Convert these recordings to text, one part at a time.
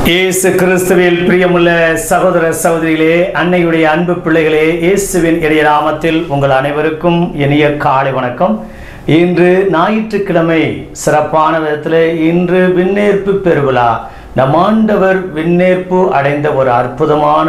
இயேசு கிறிஸ்துவில் பிரியமுள்ள சகோதர சகோதரிகளே அன்னையுடைய அன்பு பிள்ளைகளே இயேசுவின் இடைய நாமத்தில் உங்கள் அனைவருக்கும் இனிய காலை வணக்கம் இன்று ஞாயிற்றுக்கிழமை சிறப்பான விதத்தில் இன்று விண்ணேற்பு பெருவிழா நம் ஆண்டவர் விண்ணேற்பு அடைந்த ஒரு அற்புதமான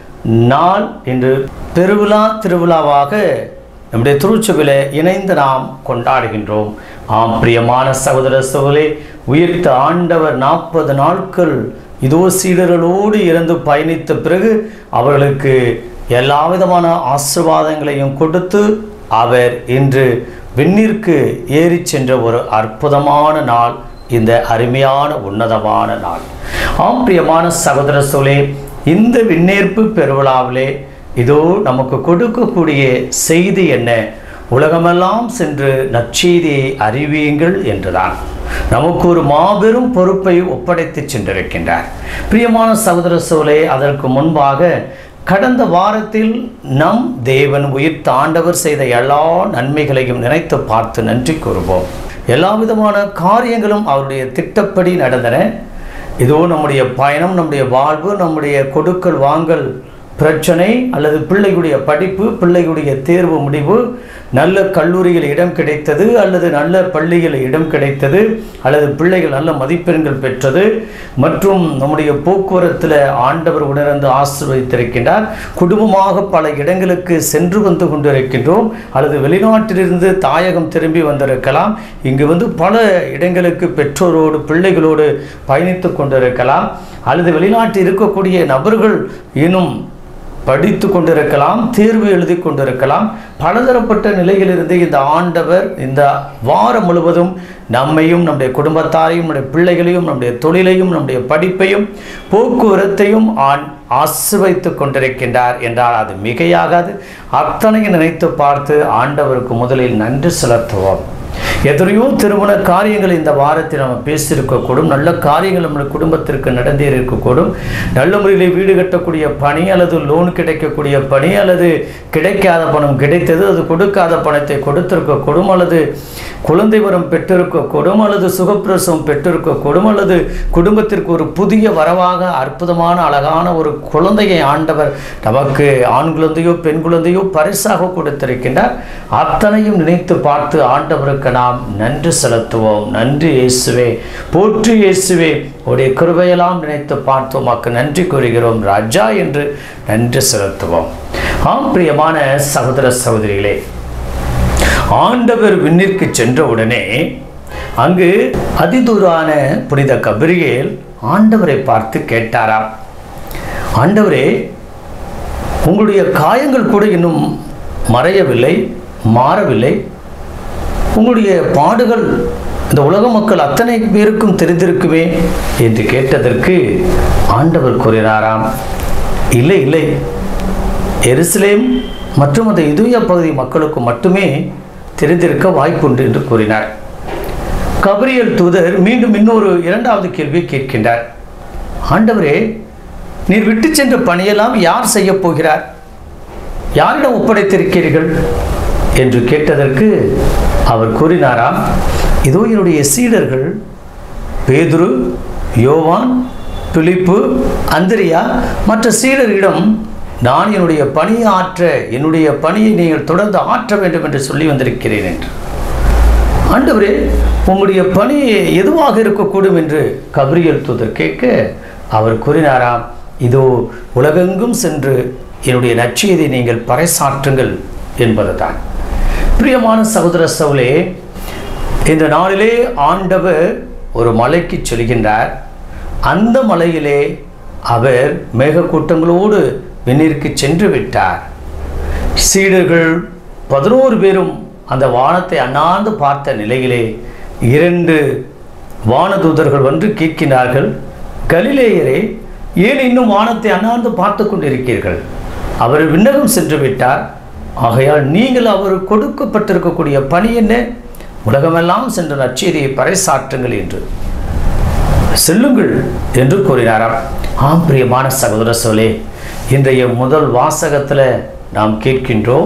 நாள் இன்று பெருவிழா திருவிழாவாக நம்முடைய திருச்சபையில் இணைந்து நாம் கொண்டாடுகின்றோம் ஆம் பிரியமான சகோதர சகோதரே உயிர்த்த ஆண்டவர் நாற்பது நாட்கள் இதோ சீடர்களோடு இருந்து பயணித்த பிறகு அவர்களுக்கு எல்லா விதமான ஆசிர்வாதங்களையும் கொடுத்து அவர் இன்று விண்ணிற்கு ஏறி சென்ற ஒரு அற்புதமான நாள் இந்த அருமையான உன்னதமான நாள் ஆம் பிரியமான சகோதர சோலே இந்த விண்ணேற்பு பெருவிழாவிலே இதோ நமக்கு கொடுக்கக்கூடிய செய்தி என்ன உலகமெல்லாம் சென்று நற்செய்தியை அறிவியுங்கள் என்றுதான் நமக்கு ஒரு மாபெரும் பொறுப்பை ஒப்படைத்து சென்றிருக்கின்றார் பிரியமான சகோதர சோலே அதற்கு முன்பாக கடந்த வாரத்தில் நம் தேவன் உயிர்த்த ஆண்டவர் செய்த எல்லா நன்மைகளையும் நினைத்து பார்த்து நன்றி கூறுவோம் எல்லா விதமான காரியங்களும் அவருடைய திட்டப்படி நடந்தன இதோ நம்முடைய பயணம் நம்முடைய வாழ்வு நம்முடைய கொடுக்கல் வாங்கல் பிரச்சனை அல்லது பிள்ளைகளுடைய படிப்பு பிள்ளைகளுடைய தேர்வு முடிவு நல்ல கல்லூரியில் இடம் கிடைத்தது அல்லது நல்ல பள்ளியில் இடம் கிடைத்தது அல்லது பிள்ளைகள் நல்ல மதிப்பெண்கள் பெற்றது மற்றும் நம்முடைய போக்குவரத்தில் ஆண்டவர் உணர்ந்து ஆசீர்வதித்திருக்கின்றார் குடும்பமாக பல இடங்களுக்கு சென்று வந்து கொண்டிருக்கின்றோம் அல்லது வெளிநாட்டிலிருந்து தாயகம் திரும்பி வந்திருக்கலாம் இங்கு வந்து பல இடங்களுக்கு பெற்றோரோடு பிள்ளைகளோடு பயணித்து கொண்டிருக்கலாம் அல்லது வெளிநாட்டில் இருக்கக்கூடிய நபர்கள் இன்னும் படித்து கொண்டிருக்கலாம் தேர்வு எழுதி கொண்டிருக்கலாம் பலதரப்பட்ட நிலையிலிருந்து இந்த ஆண்டவர் இந்த வாரம் முழுவதும் நம்மையும் நம்முடைய குடும்பத்தாரையும் நம்முடைய பிள்ளைகளையும் நம்முடைய தொழிலையும் நம்முடைய படிப்பையும் போக்குவரத்தையும் ஆண் ஆசிர்வைத்து கொண்டிருக்கின்றார் என்றால் அது மிகையாகாது அத்தனையும் நினைத்து பார்த்து ஆண்டவருக்கு முதலில் நன்றி செலுத்துவோம் எத்தனையோ திருமண காரியங்கள் இந்த வாரத்தில் நம்ம பேசியிருக்கக்கூடும் நல்ல காரியங்கள் நம்முடைய குடும்பத்திற்கு நடந்தே இருக்கக்கூடும் நல்ல முறையில் வீடு கட்டக்கூடிய பணி அல்லது லோன் கிடைக்கக்கூடிய பணி அல்லது கிடைக்காத பணம் கிடைத்தது அது கொடுக்காத பணத்தை கொடுத்திருக்கக்கூடும் அல்லது குழந்தை வரம் பெற்றிருக்கக்கூடும் அல்லது சுகப்பிரசவம் பெற்றிருக்கக்கூடும் அல்லது குடும்பத்திற்கு ஒரு புதிய வரவாக அற்புதமான அழகான ஒரு குழந்தையை ஆண்டவர் நமக்கு ஆண் குழந்தையோ பெண் குழந்தையோ பரிசாக கொடுத்திருக்கின்றார் அத்தனையும் நினைத்து பார்த்து ஆண்டவருக்கு நாம் நன்றி செலுத்துவோம் நன்றி இயேசுவே போற்றி இயேசுவே உடைய கிருபையெல்லாம் நினைத்து பார்த்து உமக்கு நன்றி கூறுகிறோம் ராஜா என்று நன்றி செலுத்துவோம் ஆம் பிரியமான சகோதர சகோதரிகளே ஆண்டவர் விண்ணிற்கு சென்ற உடனே அங்கு அதிதூரான புனித கபிரியேல் ஆண்டவரை பார்த்து கேட்டாராம் ஆண்டவரே உங்களுடைய காயங்கள் கூட இன்னும் மறையவில்லை மாறவில்லை உங்களுடைய பாடுகள் இந்த உலக மக்கள் அத்தனை பேருக்கும் தெரிந்திருக்குமே என்று கேட்டதற்கு ஆண்டவர் கூறினாராம் இல்லை இல்லை எருசலேம் மற்றும் அந்த இதுய பகுதி மக்களுக்கு மட்டுமே தெரிந்திருக்க வாய்ப்புண்டு என்று கூறினார் கபரியல் தூதர் மீண்டும் இன்னொரு இரண்டாவது கேள்வியை கேட்கின்றார் ஆண்டவரே நீர் விட்டு சென்ற பணியெல்லாம் யார் செய்ய போகிறார் யாரிடம் ஒப்படைத்திருக்கிறீர்கள் என்று கேட்டதற்கு அவர் கூறினாராம் இதோ என்னுடைய சீடர்கள் பேதுரு யோவான் பிலிப்பு அந்திரியா மற்ற சீடரிடம் நான் என்னுடைய பணியை ஆற்ற என்னுடைய பணியை நீங்கள் தொடர்ந்து ஆற்ற வேண்டும் என்று சொல்லி வந்திருக்கிறேன் என்று ஆண்டவரே உங்களுடைய பணி எதுவாக இருக்கக்கூடும் என்று கபிரியல் தூதர் கேட்க அவர் கூறினாராம் இதோ உலகெங்கும் சென்று என்னுடைய நற்செய்தியை நீங்கள் பறைசாற்றுங்கள் என்பதுதான் பிரியமான சகோதர சவுலே இந்த நாளிலே ஆண்டவர் ஒரு மலைக்கு செல்கின்றார் அந்த மலையிலே அவர் மேகக்கூட்டங்களோடு விண்ணிற்கு சென்று விட்டார் சீடர்கள் பதினோரு பேரும் அந்த வானத்தை அண்ணாந்து பார்த்த நிலையிலே இரண்டு வானதூதர்கள் வந்து கேட்கின்றார்கள் கலிலேயரே ஏன் இன்னும் வானத்தை அண்ணாந்து பார்த்து கொண்டிருக்கிறீர்கள் அவர் விண்ணகம் சென்று விட்டார் ஆகையால் நீங்கள் அவர் கொடுக்கப்பட்டிருக்கக்கூடிய பணி என்ன உலகமெல்லாம் சென்ற நற்செய்தியை பறைசாற்றுங்கள் என்று செல்லுங்கள் என்று கூறினாராம் ஆம் பிரியமான சகோதர சோலே இன்றைய முதல் வாசகத்தில் நாம் கேட்கின்றோம்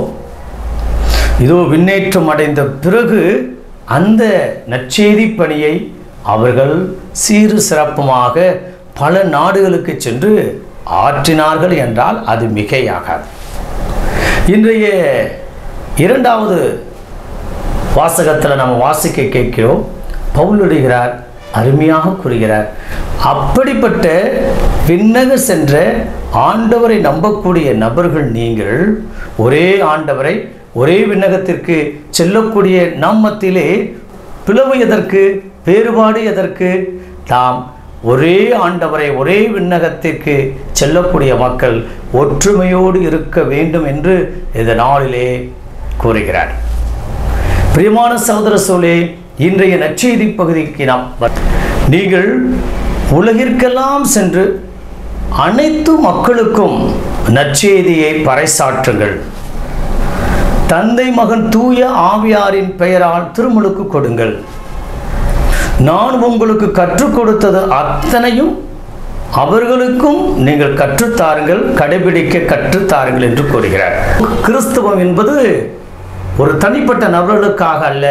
இதோ விண்ணேற்றம் அடைந்த பிறகு அந்த நற்செய்தி பணியை அவர்கள் சீரு சிறப்புமாக பல நாடுகளுக்கு சென்று ஆற்றினார்கள் என்றால் அது மிகையாகாது இன்றைய இரண்டாவது வாசகத்தில் நம்ம வாசிக்க கேட்கிறோம் பவுலுடுகிறார் அருமையாக கூறுகிறார் அப்படிப்பட்ட விண்ணக சென்ற ஆண்டவரை நம்பக்கூடிய நபர்கள் நீங்கள் ஒரே ஆண்டவரை ஒரே விண்ணகத்திற்கு செல்லக்கூடிய நம் மத்தியிலே பிளவு எதற்கு வேறுபாடு எதற்கு தாம் ஒரே ஆண்டவரை ஒரே விண்ணகத்திற்கு செல்லக்கூடிய மக்கள் ஒற்றுமையோடு இருக்க வேண்டும் என்று இந்த நாளிலே கூறுகிறார் பிரியமான சகோதர சோலே இன்றைய நற்செய்தி பகுதிக்கு நாம் வ- நீங்கள் உலகிற்கெல்லாம் சென்று அனைத்து மக்களுக்கும் நற்செய்தியை பறைசாற்றுங்கள் தந்தை மகன் தூய ஆவியாரின் பெயரால் திருமுழுக்கு கொடுங்கள் நான் உங்களுக்கு கற்றுக் கொடுத்தது அத்தனையும் அவர்களுக்கும் நீங்கள் கற்றுத்தாருங்கள் கடைபிடிக்க கற்றுத்தாருங்கள் என்று கூறுகிறார் கிறிஸ்தவம் என்பது ஒரு தனிப்பட்ட நபர்களுக்காக அல்ல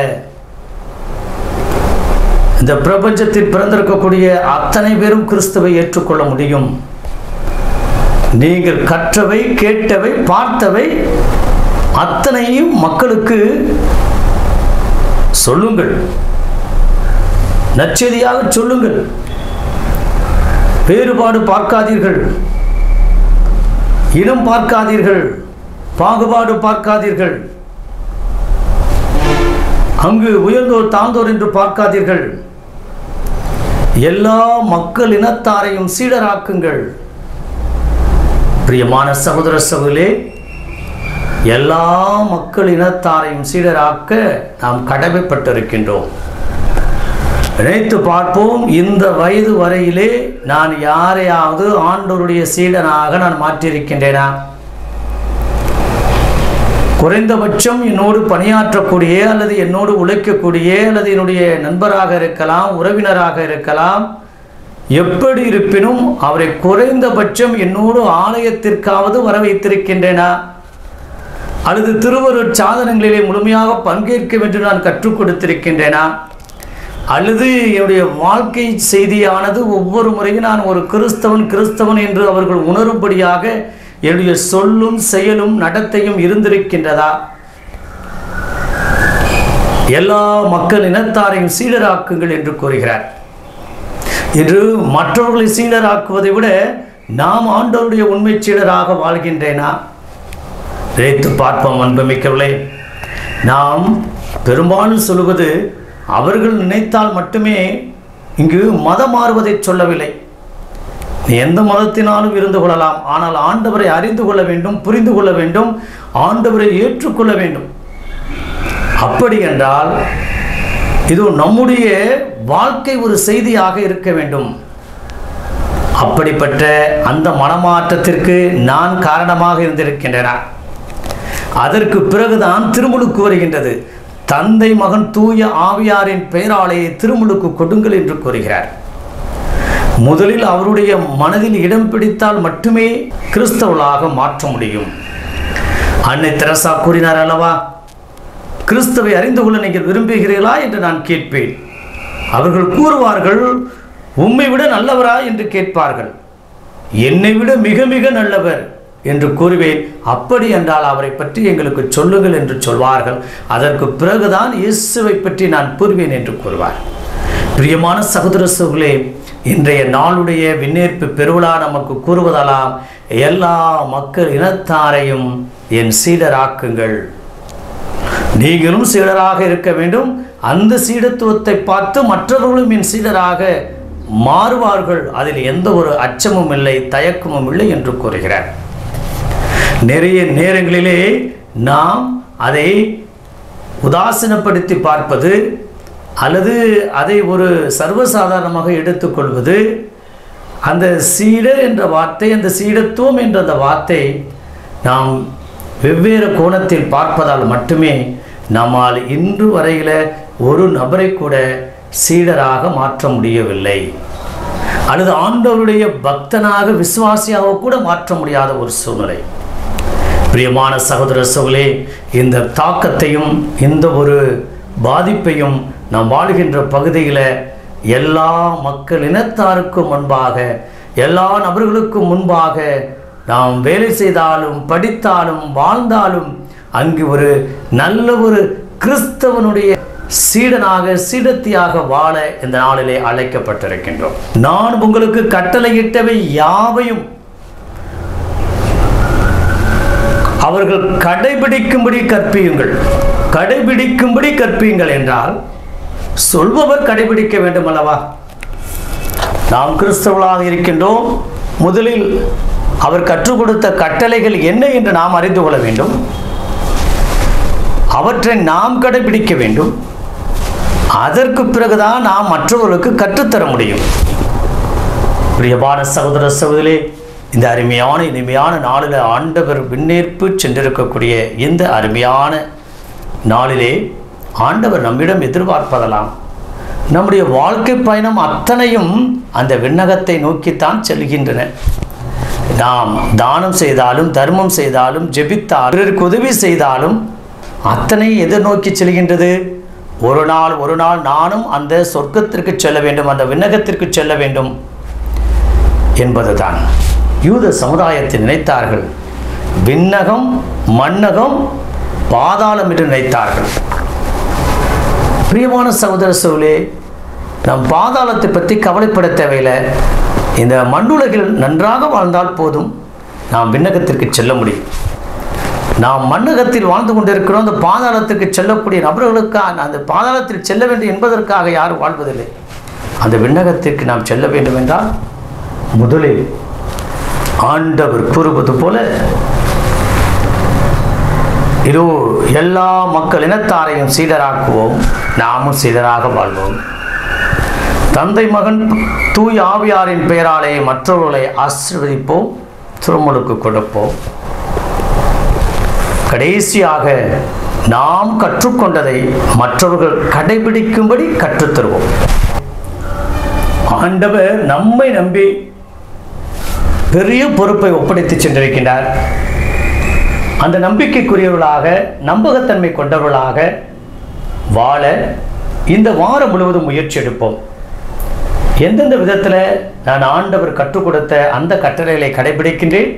இந்த பிரபஞ்சத்தில் பிறந்திருக்கக்கூடிய அத்தனை பேரும் கிறிஸ்துவை ஏற்றுக்கொள்ள முடியும் நீங்கள் கற்றவை கேட்டவை பார்த்தவை அத்தனையும் மக்களுக்கு சொல்லுங்கள் நற்செய்தியாக சொல்லுங்கள் வேறுபாடு பார்க்காதீர்கள் இனம் பார்க்காதீர்கள் பாகுபாடு பார்க்காதீர்கள் அங்கு உயர்ந்தோர் தாழ்ந்தோர் என்று பார்க்காதீர்கள் எல்லா மக்கள் இனத்தாரையும் சீடராக்குங்கள் பிரியமான சகோதர சகோதரே எல்லா மக்கள் இனத்தாரையும் சீடராக்க நாம் கடமைப்பட்டிருக்கின்றோம் நினைத்து பார்ப்போம் இந்த வயது வரையிலே நான் யாரையாவது ஆண்டவருடைய சீடனாக நான் மாற்றியிருக்கின்றேனா குறைந்தபட்சம் என்னோடு பணியாற்றக்கூடிய அல்லது என்னோடு உழைக்கக்கூடிய அல்லது என்னுடைய நண்பராக இருக்கலாம் உறவினராக இருக்கலாம் எப்படி இருப்பினும் அவரை குறைந்தபட்சம் என்னோடு ஆலயத்திற்காவது வர வைத்திருக்கின்றேனா அல்லது திருவருட் சாதனங்களிலே முழுமையாக பங்கேற்க என்று நான் கற்றுக் கொடுத்திருக்கின்றேனா அல்லது என்னுடைய வாழ்க்கை செய்தியானது ஒவ்வொரு முறையும் நான் ஒரு கிறிஸ்தவன் கிறிஸ்தவன் என்று அவர்கள் உணரும்படியாக என்னுடைய சொல்லும் செயலும் நடத்தையும் இருந்திருக்கின்றதா எல்லா மக்கள் இனத்தாரையும் சீடராக்குங்கள் என்று கூறுகிறார் இன்று மற்றவர்களை சீடராக்குவதை விட நாம் ஆண்டவருடைய உண்மை சீடராக வாழ்கின்றேனா நினைத்து பார்ப்போம் அன்புமிக்கவர்களே நாம் பெரும்பாலும் சொல்லுவது அவர்கள் நினைத்தால் மட்டுமே இங்கு மதம் மாறுவதை சொல்லவில்லை நீ எந்த மதத்தினாலும் இருந்து கொள்ளலாம் ஆனால் ஆண்டவரை அறிந்து கொள்ள வேண்டும் புரிந்து கொள்ள வேண்டும் ஆண்டவரை ஏற்றுக்கொள்ள வேண்டும் அப்படி என்றால் இது நம்முடைய வாழ்க்கை ஒரு செய்தியாக இருக்க வேண்டும் அப்படிப்பட்ட அந்த மனமாற்றத்திற்கு நான் காரணமாக இருந்திருக்கின்றன அதற்கு பிறகுதான் திருமுழுக்கு வருகின்றது தந்தை மகன் தூய ஆவியாரின் பெயராலே திருமுழுக்கு கொடுங்கள் என்று கூறுகிறார் முதலில் அவருடைய மனதில் இடம் பிடித்தால் மட்டுமே கிறிஸ்தவர்களாக மாற்ற முடியும் அன்னை தெரசா கூறினார் அல்லவா கிறிஸ்துவை அறிந்து கொள்ள நீங்கள் விரும்புகிறீர்களா என்று நான் கேட்பேன் அவர்கள் கூறுவார்கள் உம்மை விட நல்லவரா என்று கேட்பார்கள் என்னை விட மிக மிக நல்லவர் என்று கூறுவேன் அப்படி என்றால் அவரை பற்றி எங்களுக்கு சொல்லுங்கள் என்று சொல்வார்கள் அதற்கு பிறகுதான் இயேசுவை பற்றி நான் கூறுவேன் என்று கூறுவார் பிரியமான சகோதர சகோதரர்களே இன்றைய நாளுடைய விண்ணேற்பு பெருவிழா நமக்கு கூறுவதெல்லாம் எல்லா மக்கள் இனத்தாரையும் என் சீடராக்குங்கள் நீங்களும் சீடராக இருக்க வேண்டும் அந்த சீடத்துவத்தை பார்த்து மற்றவர்களும் என் சீடராக மாறுவார்கள் அதில் எந்த ஒரு அச்சமும் இல்லை தயக்கமும் இல்லை என்று கூறுகிறார் நிறைய நேரங்களிலே நாம் அதை உதாசீனப்படுத்தி பார்ப்பது அல்லது அதை ஒரு சர்வசாதாரணமாக எடுத்துக்கொள்வது அந்த சீடர் என்ற வார்த்தை அந்த சீடத்துவம் என்ற அந்த வார்த்தை நாம் வெவ்வேறு கோணத்தில் பார்ப்பதால் மட்டுமே நம்மால் இன்று வரையில ஒரு நபரை கூட சீடராக மாற்ற முடியவில்லை அல்லது ஆண்டவருடைய பக்தனாக விசுவாசியாக கூட மாற்ற முடியாத ஒரு சூழ்நிலை பிரியமான சகோதர சகோலே இந்த தாக்கத்தையும் இந்த ஒரு பாதிப்பையும் நாம் வாழ்கின்ற பகுதியில் எல்லா மக்கள் இனத்தாருக்கும் முன்பாக எல்லா நபர்களுக்கும் முன்பாக நாம் வேலை செய்தாலும் படித்தாலும் வாழ்ந்தாலும் அங்கு ஒரு நல்ல ஒரு கிறிஸ்தவனுடைய சீடனாக சீடத்தியாக வாழ இந்த நாளிலே அழைக்கப்பட்டிருக்கின்றோம் நான் உங்களுக்கு கட்டளையிட்டவை யாவையும் அவர்கள் கடைபிடிக்கும்படி கற்பியுங்கள் கடைபிடிக்கும்படி கற்பியுங்கள் என்றால் சொல்பவர் கடைபிடிக்க வேண்டும் அல்லவா நாம் கிறிஸ்தவர்களாக இருக்கின்றோம் முதலில் அவர் கற்றுக் கொடுத்த கட்டளைகள் என்ன என்று நாம் அறிந்து கொள்ள வேண்டும் அவற்றை நாம் கடைபிடிக்க வேண்டும் அதற்கு பிறகுதான் நாம் மற்றவர்களுக்கு கற்றுத்தர முடியும் பிரியமான சகோதர சகோதரே இந்த அருமையான இனிமையான நாளில் ஆண்டவர் விண்ணேற்பு சென்றிருக்கக்கூடிய இந்த அருமையான நாளிலே ஆண்டவர் நம்மிடம் எதிர்பார்ப்பதெல்லாம் நம்முடைய வாழ்க்கை பயணம் அத்தனையும் அந்த விண்ணகத்தை நோக்கித்தான் செல்கின்றன நாம் தானம் செய்தாலும் தர்மம் செய்தாலும் ஜெபித்தாலும் பிறருக்கு உதவி செய்தாலும் அத்தனை எதிர்நோக்கி செல்கின்றது ஒரு நாள் ஒரு நாள் நானும் அந்த சொர்க்கத்திற்கு செல்ல வேண்டும் அந்த விண்ணகத்திற்கு செல்ல வேண்டும் என்பதுதான் யூத சமுதாயத்தை நினைத்தார்கள் விண்ணகம் மண்ணகம் பாதாளம் என்று நினைத்தார்கள் பிரியமான சகோதர சோழே நம் பாதாளத்தை பற்றி கவலைப்பட தேவையில்லை இந்த மண்ணுலகில் நன்றாக வாழ்ந்தால் போதும் நாம் விண்ணகத்திற்கு செல்ல முடியும் நாம் மண்ணகத்தில் வாழ்ந்து கொண்டிருக்கிறோம் அந்த பாதாளத்திற்கு செல்லக்கூடிய நபர்களுக்காக அந்த பாதாளத்தில் செல்ல வேண்டும் என்பதற்காக யாரும் வாழ்வதில்லை அந்த விண்ணகத்திற்கு நாம் செல்ல வேண்டும் என்றால் முதலில் ஆண்டவர் கூறுவது போல இதோ எல்லா மக்கள் இனத்தாரையும் சீடராக்குவோம் நாமும் சீடராக வாழ்வோம் தந்தை மகன் தூய் ஆவியாரின் பெயராலே மற்றவர்களை ஆசிர்வதிப்போம் திருமலுக்கு கொடுப்போம் கடைசியாக நாம் கற்றுக்கொண்டதை மற்றவர்கள் கடைபிடிக்கும்படி கற்றுத்தருவோம் ஆண்டவர் நம்மை நம்பி பெரிய பொறுப்பை ஒப்படைத்து சென்றிருக்கின்றார் அந்த நம்பிக்கைக்குரியவர்களாக நம்பகத்தன்மை கொண்டவர்களாக வாழ இந்த வாரம் முழுவதும் முயற்சி எடுப்போம் எந்தெந்த விதத்தில் நான் ஆண்டவர் கற்றுக் கொடுத்த அந்த கட்டளைகளை கடைபிடிக்கின்றேன்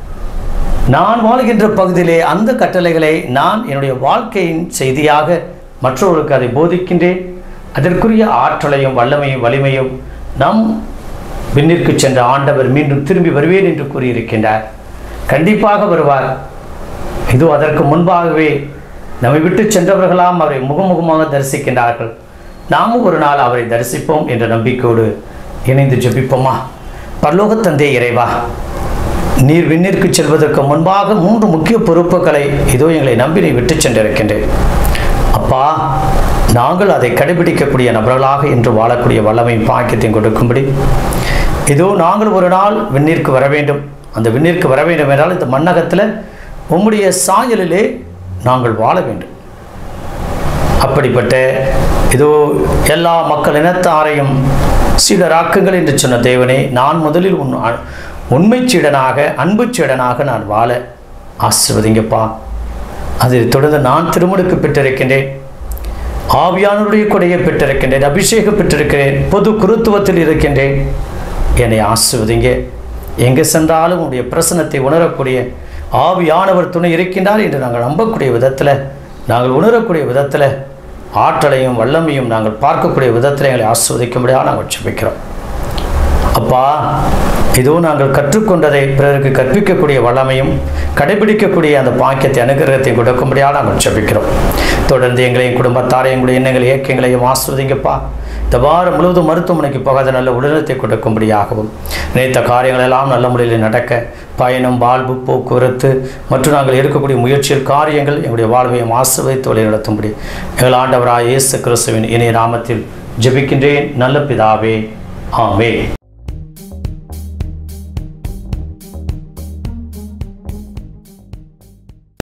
நான் வாழ்கின்ற பகுதியிலே அந்த கட்டளைகளை நான் என்னுடைய வாழ்க்கையின் செய்தியாக மற்றவர்களுக்கு அதை போதிக்கின்றேன் அதற்குரிய ஆற்றலையும் வல்லமையும் வலிமையும் நம் விண்ணிற்கு சென்ற ஆண்டவர் மீண்டும் திரும்பி வருவேன் என்று கூறியிருக்கின்றார் கண்டிப்பாக வருவார் இது அதற்கு முன்பாகவே நம்மை விட்டு சென்றவர்களாம் அவரை முகமுகமாக தரிசிக்கின்றார்கள் நாமும் ஒரு நாள் அவரை தரிசிப்போம் என்ற நம்பிக்கையோடு இணைந்து ஜெபிப்போமா பரலோக தந்தை இறைவா நீர் விண்ணிற்கு செல்வதற்கு முன்பாக மூன்று முக்கிய பொறுப்புகளை இதோ எங்களை நம்பி நீ விட்டு சென்றிருக்கின்றேன் அப்பா நாங்கள் அதை கடைபிடிக்கக்கூடிய நபர்களாக இன்று வாழக்கூடிய வல்லமை பாக்கியத்தையும் கொடுக்கும்படி இதோ நாங்கள் ஒரு நாள் விண்ணிற்கு வர வேண்டும் அந்த விண்ணிற்கு வர வேண்டும் என்றால் இந்த மண்ணகத்தில் உம்முடைய சாயலிலே நாங்கள் வாழ வேண்டும் அப்படிப்பட்ட இதோ எல்லா மக்கள் இனத்தாரையும் சீடராக்குங்கள் என்று சொன்ன தேவனே நான் முதலில் உன் அ- உண்மைச் சீடனாக அன்பு சீடனாக நான் வாழ ஆசிர்வதிங்கப்பா அதில் தொடர்ந்து நான் திருமுழுக்கு பெற்றிருக்கின்றேன் ஆவியானவருடைய கொடையை பெற்றிருக்கின்றேன் அபிஷேகம் பெற்றிருக்கிறேன் பொது குருத்துவத்தில் இருக்கின்றேன் என்னை ஆசிர்வதிங்க எங்கே சென்றாலும் உடைய பிரசனத்தை உணரக்கூடிய ஆவியானவர் துணை இருக்கின்றார் என்று நாங்கள் நம்பக்கூடிய விதத்தில் நாங்கள் உணரக்கூடிய விதத்தில் ஆற்றலையும் வல்லமையும் நாங்கள் பார்க்கக்கூடிய விதத்தில் எங்களை ஆசிர்வதிக்கும்படியாக நாங்கள் ஜெபிக்கிறோம் அப்பா இதோ நாங்கள் கற்றுக்கொண்டதை பிறருக்கு கற்பிக்கக்கூடிய வல்லமையும் கடைபிடிக்கக்கூடிய அந்த பாக்கியத்தை அனுகிரகத்தையும் கொடுக்கும்படியாக நாங்கள் ஜெபிக்கிறோம் தொடர்ந்து எங்களையும் குடும்பத்தாரையும் எங்களுடைய எண்ணங்கள் இயக்கங்களையும் ஆஸ்வதிங்கப்பா இந்த வாரம் முழுவதும் மருத்துவமனைக்கு போகாத நல்ல உடல்நலத்தை கொடுக்கும்படியாகவும் நினைத்த காரியங்கள் எல்லாம் நல்ல முறையில் நடக்க பயணம் வாழ்வு போக்குவரத்து மற்றும் நாங்கள் எடுக்கக்கூடிய முயற்சியில் காரியங்கள் எங்களுடைய வாழ்வையும் ஆசிர்வதித்து வழி நடத்தும்படி எங்கள் ஆண்டவராய் இயேசு கிறிஸ்துவின் இணைய நாமத்தில் ஜெபிக்கின்றேன் நல்ல பிதாவே ஆமென்